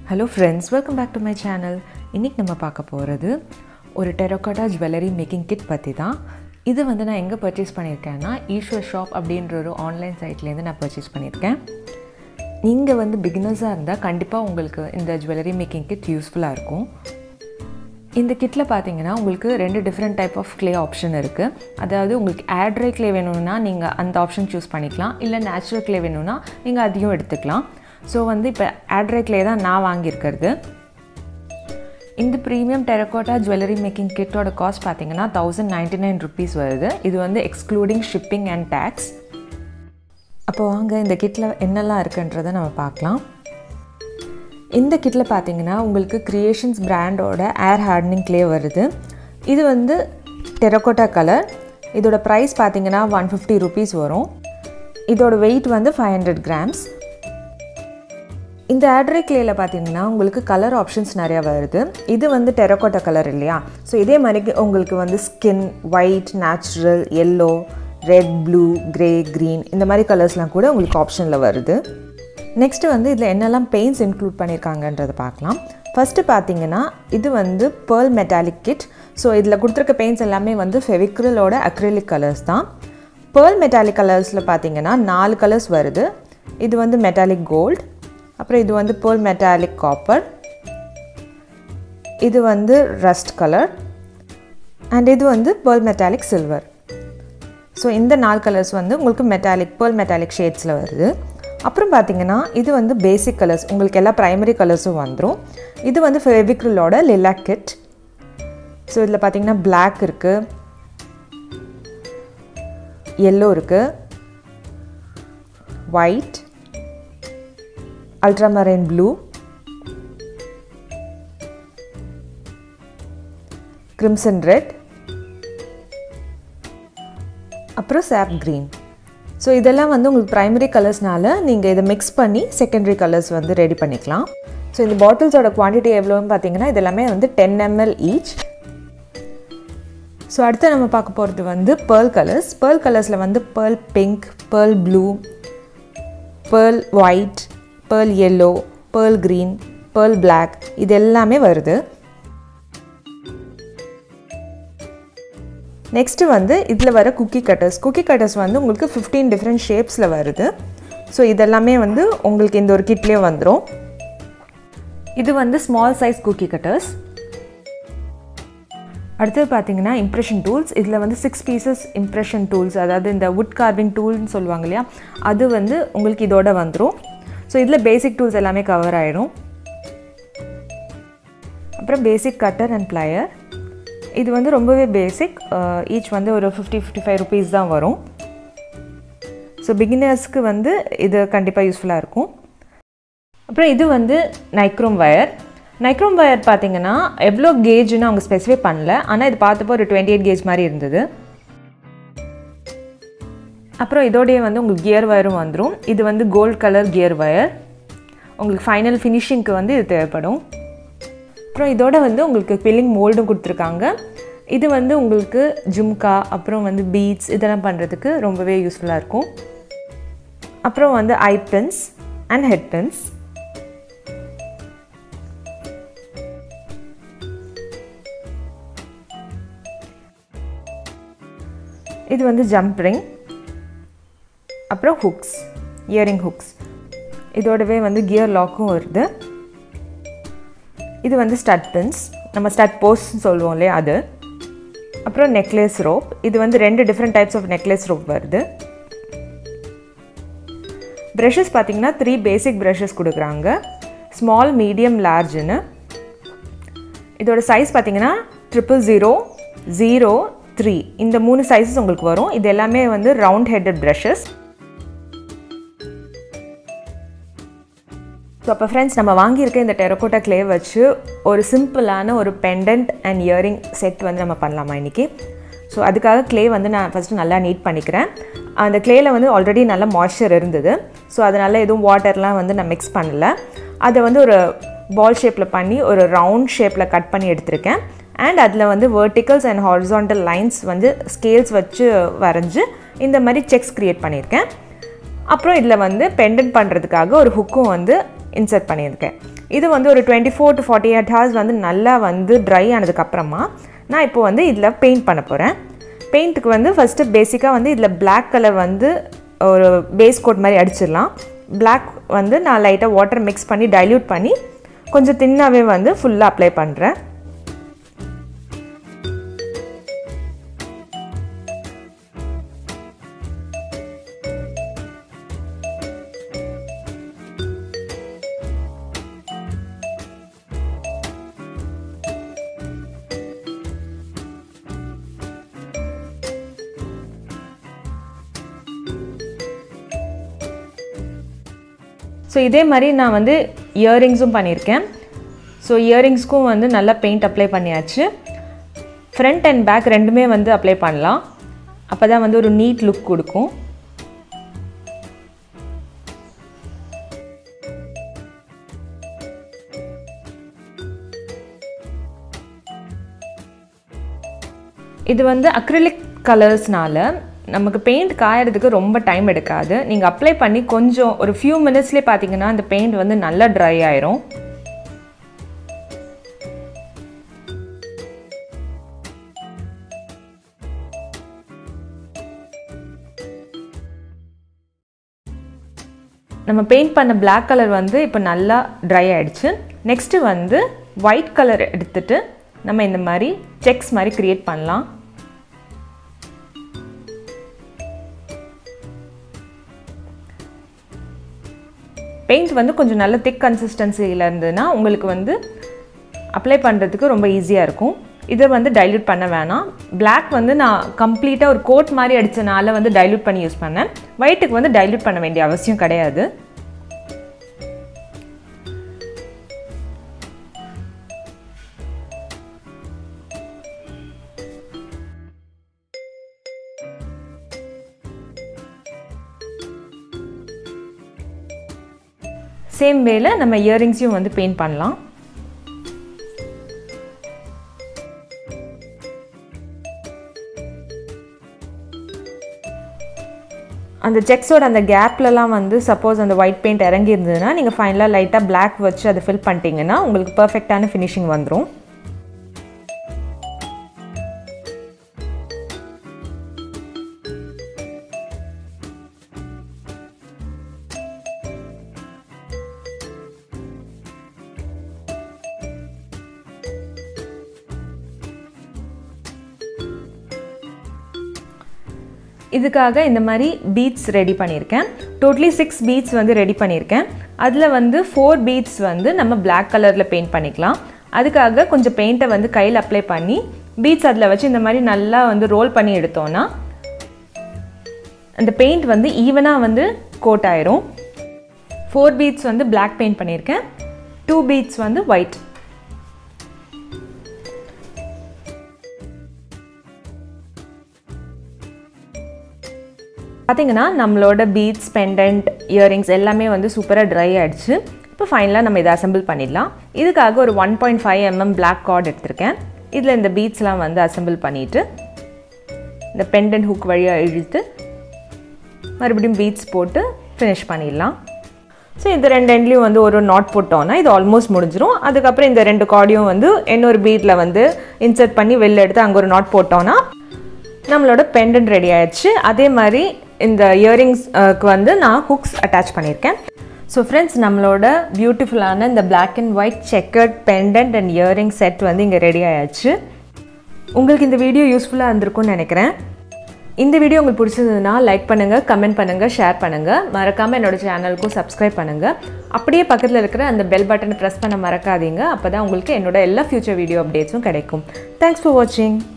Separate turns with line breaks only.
hello friends welcome back to my channel இன்றைக்கி நம்ம பார்க்க போகிறது ஒரு டெரோகாட்டா ஜுவல்லரி மேக்கிங் கிட் பற்றி தான் இது வந்து நான் எங்கே பர்ச்சேஸ் பண்ணியிருக்கேன்னா ஈஸ்வர் ஷாப் அப்படின்ற ஒரு ஆன்லைன் சைட்லேருந்து நான் பர்ச்சேஸ் பண்ணியிருக்கேன் நீங்கள் வந்து பிகினர்ஸாக இருந்தால் கண்டிப்பாக உங்களுக்கு இந்த ஜுவல்லரி மேக்கிங் கிட் யூஸ்ஃபுல்லாக இருக்கும் இந்த கிட்டில் பார்த்தீங்கன்னா உங்களுக்கு ரெண்டு different type of clay option இருக்குது அதாவது உங்களுக்கு ஏட்ரை க்ளே வேணும்னா நீங்கள் அந்த ஆப்ஷன் சூஸ் பண்ணிக்கலாம் இல்லை நேச்சுரல் க்ளே வேணும்னா நீங்கள் அதையும் எடுத்துக்கலாம் ஸோ வந்து இப்போ ஏட்ரை க்ளே தான் நான் வாங்கியிருக்கிறது இந்த ப்ரீமியம் டெரக்கோட்டா ஜுவல்லரி மேக்கிங் கிட்டோட காஸ்ட் பார்த்தீங்கன்னா தௌசண்ட் நைன்டி நைன் ருபீஸ் வருது இது வந்து எக்ஸ்க்ளூடிங் ஷிப்பிங் அண்ட் டேக்ஸ் அப்போ வாங்க இந்த கிட்டில் என்னெல்லாம் இருக்குன்றதை நம்ம பார்க்கலாம் இந்த கிட்டில் பார்த்தீங்கன்னா உங்களுக்கு க்ரியேஷன்ஸ் பிராண்டோட ஏர் ஹார்டனிங் க்ளே வருது இது வந்து டெரக்கோட்டா கலர் இதோட ப்ரைஸ் பார்த்தீங்கன்னா ஒன் ஃபிஃப்டி ருபீஸ் வரும் இதோட வெயிட் வந்து ஃபைவ் ஹண்ட்ரட் கிராம்ஸ் இந்த ஆட்ரை கிளேயில் பார்த்தீங்கன்னா உங்களுக்கு கலர் ஆப்ஷன்ஸ் நிறையா வருது இது வந்து டெரக்கோட்டா கலர் இல்லையா ஸோ இதே மாதிரி உங்களுக்கு வந்து skin white natural yellow red blue grey green இந்த மாதிரி கலர்ஸ்லாம் கூட உங்களுக்கு ஆப்ஷனில் வருது நெக்ஸ்ட்டு வந்து இதில் என்னெல்லாம் பெயிண்ட்ஸ் இன்க்ளூட் பண்ணியிருக்காங்கன்றதை பார்க்கலாம் ஃபஸ்ட்டு பார்த்தீங்கன்னா இது வந்து பேர்ல் மெட்டாலிக் கிட் ஸோ இதில் கொடுத்துருக்க பெயிண்ட்ஸ் எல்லாமே வந்து ஃபெவிக்ரிலோட அக்ரிலிக் கலர்ஸ் தான் பேர்ல் மெட்டாலிக் கலர்ஸில் பார்த்தீங்கன்னா நாலு கலர்ஸ் வருது இது வந்து மெட்டாலிக் கோல்டு அப்புறம் இது வந்து பேர்ல் மெட்டாலிக் காப்பர் இது வந்து ரஸ்ட் கலர் அண்ட் இது வந்து பேர்ல் மெட்டாலிக் சில்வர் ஸோ இந்த நாலு கலர்ஸ் வந்து உங்களுக்கு மெட்டாலிக் பேர்ல் மெட்டாலிக் ஷேட்ஸில் வருது அப்புறம் பார்த்தீங்கன்னா இது வந்து பேசிக் கலர்ஸ் உங்களுக்கு எல்லா ப்ரைமரி கலர்ஸும் வந்துடும் இது வந்து ஃபெவிக்ரிலோட லிலாக் கிட் ஸோ இதில் பார்த்தீங்கன்னா பிளாக் இருக்குது எல்லோ இருக்குது white ultramarine blue crimson red அப்புறம் சாப் க்ரீன் ஸோ இதெல்லாம் வந்து உங்களுக்கு ப்ரைமரி கலர்ஸ்னால நீங்கள் இதை மிக்ஸ் பண்ணி செகண்டரி கலர்ஸ் வந்து ரெடி பண்ணிக்கலாம் ஸோ இந்த பாட்டில்ஸோட குவான்டிட்டி எவ்வளோன்னு பார்த்தீங்கன்னா இது எல்லாமே வந்து டென் எம்எல் ஈச் ஸோ அடுத்து நம்ம பார்க்க போகிறது வந்து பேர்ல் கலர்ஸ் பேர்ல் கலர்ஸில் வந்து pearl pink pearl blue pearl white pearl yellow pearl green pearl black இது எல்லாமே வருது நெக்ஸ்ட்டு வந்து இதில் வர குக்கி கட்டர்ஸ் குக்கி கட்டர்ஸ் வந்து உங்களுக்கு ஃபிஃப்டீன் டிஃப்ரெண்ட் ஷேப்ஸில் வருது ஸோ இதெல்லாமே வந்து உங்களுக்கு இந்த ஒரு கிட்லேயே வந்துடும் இது வந்து ஸ்மால் சைஸ் குக்கி கட்டர்ஸ் அடுத்தது பார்த்தீங்கன்னா இம்ப்ரெஷன் டூல்ஸ் இதில் வந்து சிக்ஸ் பீசஸ் இம்ப்ரெஷன் டூல்ஸ் அதாவது இந்த வுட் கார்விங் டூல்னு சொல்லுவாங்க இல்லையா அது வந்து உங்களுக்கு இதோட வந்துடும் ஸோ இதில் பேசிக் டூல்ஸ் எல்லாமே கவர் ஆகிடும் அப்புறம் பேசிக் கட்டர் அண்ட் ப்ளையர் இது வந்து ரொம்பவே பேசிக் ஈச் வந்து ஒரு ஃபிஃப்டி ஃபிஃப்டி ஃபைவ் ருபீஸ் தான் வரும் ஸோ பிகினர்ஸ்க்கு வந்து இது கண்டிப்பாக யூஸ்ஃபுல்லாக இருக்கும் அப்புறம் இது வந்து நைக்ரோம் வயர் நைக்ரோம் வயர் பார்த்தீங்கன்னா எவ்வளோ கேஜ்னு அவங்க ஸ்பெசிஃபை பண்ணல ஆனால் இது பார்த்தப்போ ஒரு டுவெண்ட்டி எயிட் கேஜ் மாதிரி இருந்தது அப்புறம் இதோடைய வந்து உங்களுக்கு கியர் வயரும் வந்துடும் இது வந்து கோல்ட் கலர் கியர் வயர் உங்களுக்கு ஃபைனல் ஃபினிஷிங்க்கு வந்து இது தேவைப்படும் அப்புறம் இதோட வந்து உங்களுக்கு ஃபில்லிங் மோல்டும் கொடுத்துருக்காங்க இது வந்து உங்களுக்கு ஜும்கா அப்புறம் வந்து பீட்ஸ் இதெல்லாம் பண்ணுறதுக்கு ரொம்பவே யூஸ்ஃபுல்லாக இருக்கும் அப்புறம் வந்து eye pins and head pins இது வந்து ஜம்ப் ரிங் அப்புறம் ஹுக்ஸ் இயரிங் ஹுக்ஸ் இதோடவே வந்து கியர் லாக்கும் வருது இது வந்து ஸ்டட் பின்ஸ் நம்ம ஸ்டட் போஸ்ட்னு சொல்லுவோம் இல்லையா அது அப்புறம் நெக்லஸ் ரோப் இது வந்து ரெண்டு different types of necklace rope வருது ப்ரஷஸ் பார்த்தீங்கன்னா த்ரீ பேசிக் ப்ரஷஸ் கொடுக்குறாங்க ஸ்மால் மீடியம் லார்ஜ்னு இதோட சைஸ் பார்த்தீங்கன்னா ட்ரிபிள் ஜீரோ ஜீரோ த்ரீ இந்த மூணு சைஸஸ் உங்களுக்கு வரும் இது எல்லாமே வந்து ரவுண்ட் ஹெட்டட் ப்ரஷஸ் ஸோ அப்போ ஃப்ரெண்ட்ஸ் நம்ம வாங்கியிருக்க இந்த டெரக்கோட்டா க்ளே வச்சு ஒரு சிம்பிளான ஒரு பெண்டன்ட் அண்ட் இயரிங் செட் வந்து நம்ம பண்ணலாமா இன்றைக்கி ஸோ அதுக்காக க்ளே வந்து நான் ஃபஸ்ட்டு நல்லா நீட் பண்ணிக்கிறேன் அந்த க்ளேயில் வந்து ஆல்ரெடி நல்ல மாய்ஸ்சர் இருந்தது ஸோ அதனால் எதுவும் வாட்டர்லாம் வந்து நான் மிக்ஸ் பண்ணல அதை வந்து ஒரு பால் ஷேப்பில் பண்ணி ஒரு ரவுண்ட் ஷேப்பில் கட் பண்ணி எடுத்திருக்கேன் அண்ட் அதில் வந்து வேர்ட்டிக்கல்ஸ் அண்ட் ஹாரிசான்டல் லைன்ஸ் வந்து ஸ்கேல்ஸ் வச்சு வரைஞ்சி இந்த மாதிரி செக்ஸ் க்ரியேட் பண்ணியிருக்கேன் அப்புறம் இதில் வந்து பெண்டன்ட் பண்ணுறதுக்காக ஒரு ஹுக்கும் வந்து இன்சர்ட் பண்ணியிருக்கேன் இது வந்து ஒரு twenty four to forty eight hours வந்து நல்லா வந்து ட்ரை ஆனதுக்கப்புறமா நான் இப்போ வந்து இதில் பெயிண்ட் பண்ண போகிறேன் பெயிண்ட்டுக்கு வந்து ஃபஸ்ட்டு பேசிக்காக வந்து இதில் Black கலர் வந்து ஒரு பேஸ் கோட் மாதிரி அடிச்சிடலாம் Black வந்து நான் லைட்டாக வாட்டர் மிக்ஸ் பண்ணி டைல்யூட் பண்ணி கொஞ்சம் தின்னாவே வந்து ஃபுல்லாக அப்ளை பண்ணுறேன் ஸோ இதே மாதிரி நான் வந்து இயரிங்ஸும் பண்ணியிருக்கேன் ஸோ இயரிங்ஸ்க்கும் வந்து நல்லா பெயிண்ட் அப்ளை பண்ணியாச்சு ஃப்ரண்ட் அண்ட் பேக் ரெண்டுமே வந்து அப்ளை பண்ணலாம் அப்போ தான் வந்து ஒரு நீட் லுக் கொடுக்கும் இது வந்து அக்ரிலிக் கலர்ஸ்னால நமக்கு பெயிண்ட் காயறதுக்கு ரொம்ப டைம் எடுக்காது நீங்கள் அப்ளை பண்ணி கொஞ்சம் ஒரு ஃபியூ மினிட்ஸ்லேயே பார்த்தீங்கன்னா அந்த பெயிண்ட் வந்து நல்லா ட்ரை ஆயிரும் நம்ம பெயிண்ட் பண்ண Black கலர் வந்து இப்போ நல்லா ட்ரை ஆயிடுச்சு நெக்ஸ்ட்டு வந்து ஒயிட் கலர் எடுத்துட்டு நம்ம இந்த மாதிரி செக்ஸ் மாதிரி க்ரியேட் பண்ணலாம் பெயிண்ட் வந்து கொஞ்சம் நல்ல திக் கன்சிஸ்டன்சியில் இருந்ததுன்னா உங்களுக்கு வந்து அப்ளை பண்ணுறதுக்கு ரொம்ப ஈஸியாக இருக்கும் இதை வந்து டைல்யூட் பண்ண வேணாம் Black வந்து நான் கம்ப்ளீட்டாக ஒரு கோட் மாதிரி அடித்தனால வந்து டைல்யூட் பண்ணி யூஸ் பண்ணேன் ஒயிட்டுக்கு வந்து டைல்யூட் பண்ண வேண்டிய அவசியம் கிடையாது சேம் வேல நம்ம இயரிங்ஸையும் வந்து பெயிண்ட் பண்ணலாம் அந்த செக்ஸோட அந்த கேப்லலாம் வந்து சப்போஸ் அந்த ஒயிட் பெயிண்ட் இறங்கி இருந்ததுன்னா நீங்கள் ஃபைனலாக லைட்டாக Black வச்சு அதை ஃபில் பண்ணிட்டீங்கன்னா உங்களுக்கு பர்ஃபெக்டான ஃபினிஷிங் வந்துடும் இதுக்காக இந்த மாதிரி பீட்ஸ் ரெடி பண்ணியிருக்கேன் டோட்டலி சிக்ஸ் பீட்ஸ் வந்து ரெடி பண்ணியிருக்கேன் அதில் வந்து ஃபோர் பீட்ஸ் வந்து நம்ம Black கலரில் பெயிண்ட் பண்ணிக்கலாம் அதுக்காக கொஞ்சம் பெயிண்ட்டை வந்து கையில் அப்ளை பண்ணி பீட்ஸ் அதில் வச்சு இந்த மாதிரி நல்லா வந்து ரோல் பண்ணி எடுத்தோன்னா அந்த பெயிண்ட் வந்து ஈவனாக வந்து கோட் ஆயிரும் ஃபோர் பீட்ஸ் வந்து Black பெயிண்ட் பண்ணியிருக்கேன் டூ பீட்ஸ் வந்து ஒயிட் பார்த்தீங்கன்னா நம்மளோட பீட்ஸ் பெண்டன்ட் இயரிங்ஸ் எல்லாமே வந்து சூப்பராக ட்ரை ஆயிடுச்சு இப்போ ஃபைனலாக நம்ம இதை அசெம்பிள் பண்ணிடலாம் இதுக்காக ஒரு one point five mm black card எடுத்திருக்கேன் இதில் இந்த பீட்ஸ்லாம் வந்து அசெம்பிள் பண்ணிவிட்டு இந்த பெண்டன்ட் ஹுக் வழியாக இழுத்து மறுபடியும் பீட்ஸ் போட்டு ஃபினிஷ் பண்ணிடலாம் ஸோ இந்த ரெண்டு எண்ட்லேயும் வந்து ஒரு நாட் போட்டோன்னா இது ஆல்மோஸ்ட் முடிஞ்சிரும் அதுக்கப்புறம் இந்த ரெண்டு கார்டையும் வந்து இன்னொரு பீட்டில் வந்து இன்சர்ட் பண்ணி வெளில எடுத்து அங்கே ஒரு நாட் போட்டோன்னா நம்மளோட பெண்டன்ட் ரெடி ஆயிடுச்சு அதே மாதிரி இந்த இயரிங்ஸ்க்கு வந்து நான் ஹுக்ஸ் அட்டாச் பண்ணியிருக்கேன் ஸோ ஃப்ரெண்ட்ஸ் நம்மளோட பியூட்டிஃபுல்லான இந்த Black and white checkered pendant and earring set வந்து இங்கே ரெடி ஆயாச்சு உங்களுக்கு இந்த வீடியோ யூஸ்ஃபுல்லாக இருந்திருக்கும்னு நினைக்கிறேன் இந்த வீடியோ உங்களுக்கு பிடிச்சிருந்ததுன்னா லைக் பண்ணுங்கள் கமெண்ட் பண்ணுங்கள் ஷேர் பண்ணுங்கள் மறக்காமல் என்னோட சேனலுக்கும் சப்ஸ்கிரைப் பண்ணுங்கள் அப்படியே பக்கத்தில் இருக்கிற அந்த பெல் பட்டனை ப்ரெஸ் பண்ண மறக்காதீங்க அப்போ தான் உங்களுக்கு என்னோட எல்லா ஃப்யூச்சர் வீடியோ அப்டேட்ஸும் கிடைக்கும் தேங்க்ஸ் ஃபார் வாட்சிங்